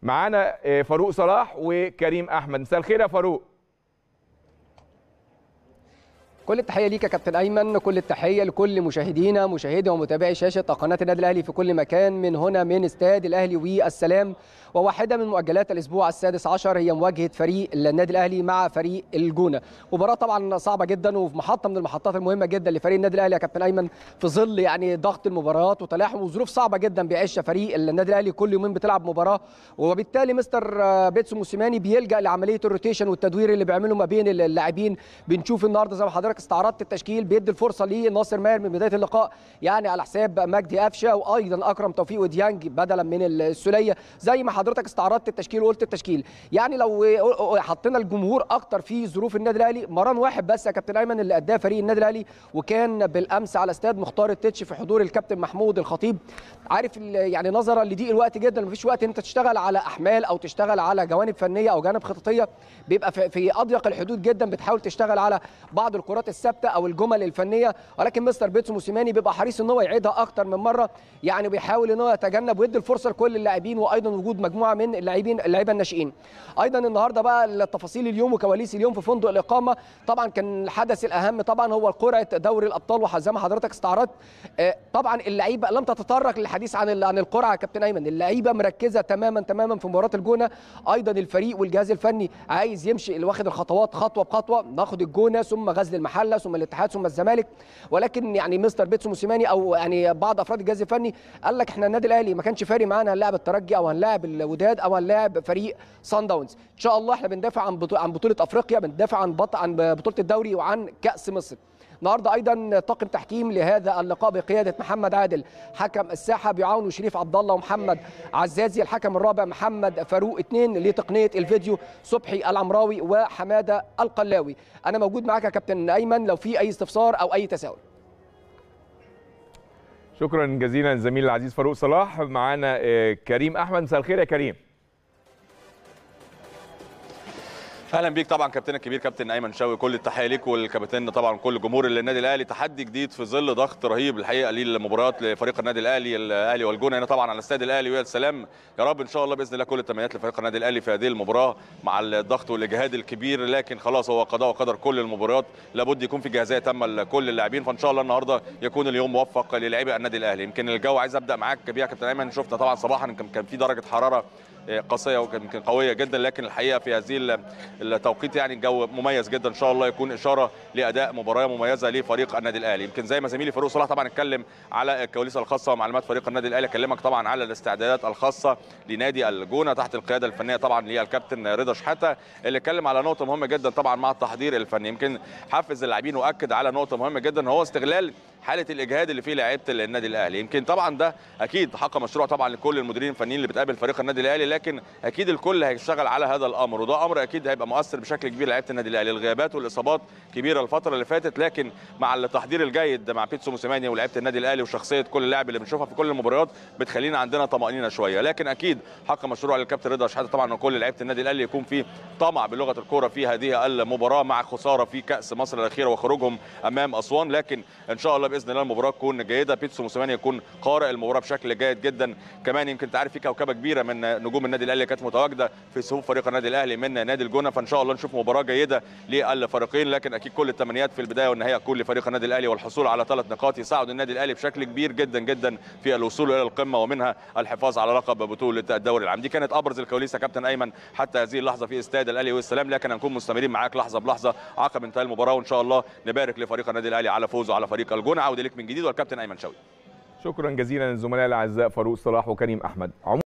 معانا آه، فاروق صلاح وكريم احمد مساء الخير يا فاروق كل التحيه ليك يا كابتن ايمن كل التحيه لكل مشاهدينا مشاهدي ومتابعي شاشه قناه النادي الاهلي في كل مكان من هنا من استاد الاهلي والسلام وواحده من مؤجلات الاسبوع السادس عشر هي مواجهه فريق النادي الاهلي مع فريق الجونه مباراه طبعا صعبه جدا وفي محطه من المحطات المهمه جدا لفريق النادي الاهلي يا كابتن ايمن في ظل يعني ضغط المباريات وتلاحم وظروف صعبه جدا بيعيشها فريق النادي الاهلي كل يومين بتلعب مباراه وبالتالي مستر آه، بيتسو موسيماني بيلجا لعمليه الروتيشن والتدوير اللي بيعمله ما بين اللاعبين بنشوف النهارده زي ما حضرتك استعرضت التشكيل بيدي الفرصه لناصر ماهر من بدايه اللقاء يعني على حساب مجدي قفشه وايضا اكرم توفيق وديانج بدلا من السوليه زي ما حضرتك استعرضت التشكيل وقلت التشكيل يعني لو حطينا الجمهور اكتر في ظروف النادي الاهلي مران واحد بس يا كابتن ايمن اللي اداه فريق النادي الاهلي وكان بالامس على استاد مختار التتش في حضور الكابتن محمود الخطيب عارف ال- يعني نظرا لضيق الوقت جدا مفيش وقت ان انت تشتغل على احمال او تشتغل على جوانب فنيه او جوانب خططيه بيبقى في- في اضيق الحدود جدا بتحاول تشتغل على بعض الكرات الثابته او الجمل الفنيه ولكن مستر بيتسو موسيماني بيبقى حريص ان هو يعيدها اكتر من مره يعني بيحاول ان هو يتجنب ويدي الفرصه لكل اللاعبين وايضا وجود مجموعه من اللاعبين اللعيبه الناشئين ايضا النهارده بقى التفاصيل اليوم وكواليس اليوم في فندق الاقامه طبعا كان الحدث الاهم طبعا هو قرعه دوري الابطال وزي ما حضرتك استعرضت آه، طبعا اللعيبه لم تتطرق للحديث عن ال- عن القرعه يا كابتن ايمن اللعيبه مركزه تماما تماما في مباراه الجونه ايضا الفريق والجهاز الفني عايز يمشي اللي واخد الخطوات خطوه بخطوه ناخد الجونه ثم غزل المحله ثم الاتحاد ثم الزمالك ولكن يعني مستر بيتسو موسيماني او يعني بعض افراد الجهاز الفني قال لك احنا النادي الاهلي ما كانش فارق معانا هنلاعب الترجي او هنلاعب الوداد او هنلاعب فريق سان داونز ان شاء الله احنا بندافع عن بطو- عن بطوله افريقيا بندافع عن بط... عن بطوله الدوري وعن كاس مصر النهارده ايضا طاقم تحكيم لهذا اللقاء بقياده محمد عادل حكم الساحه بيعاونه شريف عبد الله ومحمد عزازي الحكم الرابع محمد فاروق اثنين لتقنيه الفيديو صبحي العمراوي وحماده القلاوي انا موجود معاك يا كابتن ايمن لو في اي استفسار او اي تساؤل شكرا جزيلا للزميل العزيز فاروق صلاح معانا آه، كريم احمد مساء الخير يا كريم اهلا بيك طبعا كابتن الكبير كابتن ايمن شوقي كل التحيه ليك والكابتن طبعا كل جمهور النادي الاهلي تحدي جديد في ظل ضغط رهيب الحقيقه للمباريات لفريق النادي الاهلي الاهلي والجونه هنا طبعا على استاد الاهلي ويا السلام يا رب ان شاء الله باذن الله كل التمنيات لفريق النادي الاهلي في هذه المباراه مع الضغط والاجهاد الكبير لكن خلاص هو قضاء وقدر كل المباريات لابد يكون في جاهزيه تامه لكل اللاعبين فان شاء الله النهارده يكون اليوم موفق للاعبي النادي الاهلي يمكن الجو عايز ابدا معاك بيها يا كابتن ايمن شفنا طبعا صباحا كان كان في درجه حراره قاسيه ويمكن قويه جدا لكن الحقيقه في هذه ال- التوقيت يعني الجو مميز جدا ان شاء الله يكون اشاره لاداء مباراه مميزه لفريق النادي الاهلي يمكن زي ما زميلي فاروق صلاح طبعا اتكلم على الكواليس الخاصه ومعلومات فريق النادي الاهلي اكلمك طبعا على الاستعدادات الخاصه لنادي الجونه تحت القياده الفنيه طبعا للكابتن رضا شحاته اللي اتكلم على نقطه مهمه جدا طبعا مع التحضير الفني يمكن حفز اللاعبين واكد على نقطه مهمه جدا هو استغلال حاله الاجهاد اللي فيه لعيبه النادي الاهلي يمكن طبعا ده اكيد حق مشروع طبعا لكل المديرين الفنيين اللي بتقابل فريق النادي الاهلي لكن اكيد الكل هيشتغل على هذا الامر وده امر اكيد هيبقى مؤثر بشكل كبير لعيبه النادي الاهلي الغيابات والاصابات كبيره الفتره اللي فاتت لكن مع التحضير الجيد مع بيتسو موسيماني ولاعيبه النادي الاهلي وشخصيه كل لاعب اللي بنشوفها في كل المباريات بتخلينا عندنا طمانينه شويه لكن اكيد حق مشروع للكابتن رضا شحاته طبعا وكل لعيبه النادي الاهلي يكون في طمع بلغه الكوره في هذه المباراه مع خساره في كاس مصر الاخيره وخروجهم امام اسوان لكن ان شاء الله باذن الله المباراه تكون جيده بيتسو موسيماني يكون قارئ المباراه بشكل جيد جدا كمان يمكن تعرف في كوكبه كبيره من نجوم النادي الاهلي كانت متواجده في صفوف فريق النادي الاهلي من نادي الجونه فان شاء الله نشوف مباراه جيده للفريقين لكن اكيد كل التمنيات في البدايه والنهايه تكون لفريق النادي الاهلي والحصول على ثلاث نقاط يساعد النادي الاهلي بشكل كبير جدا جدا في الوصول الى القمه ومنها الحفاظ على لقب بطوله الدوري العام دي كانت ابرز الكواليس يا كابتن ايمن حتى هذه اللحظه في استاد الاهلي والسلام لكن هنكون مستمرين معاك لحظه بلحظه عقب انتهاء المباراه وان شاء الله نبارك لفريق النادي الاهلي على فوزه على فريق الجونه عوده لك من جديد والكابتن ايمن شوقي شكرا جزيلا للزملاء الاعزاء فاروق صلاح وكريم احمد عمو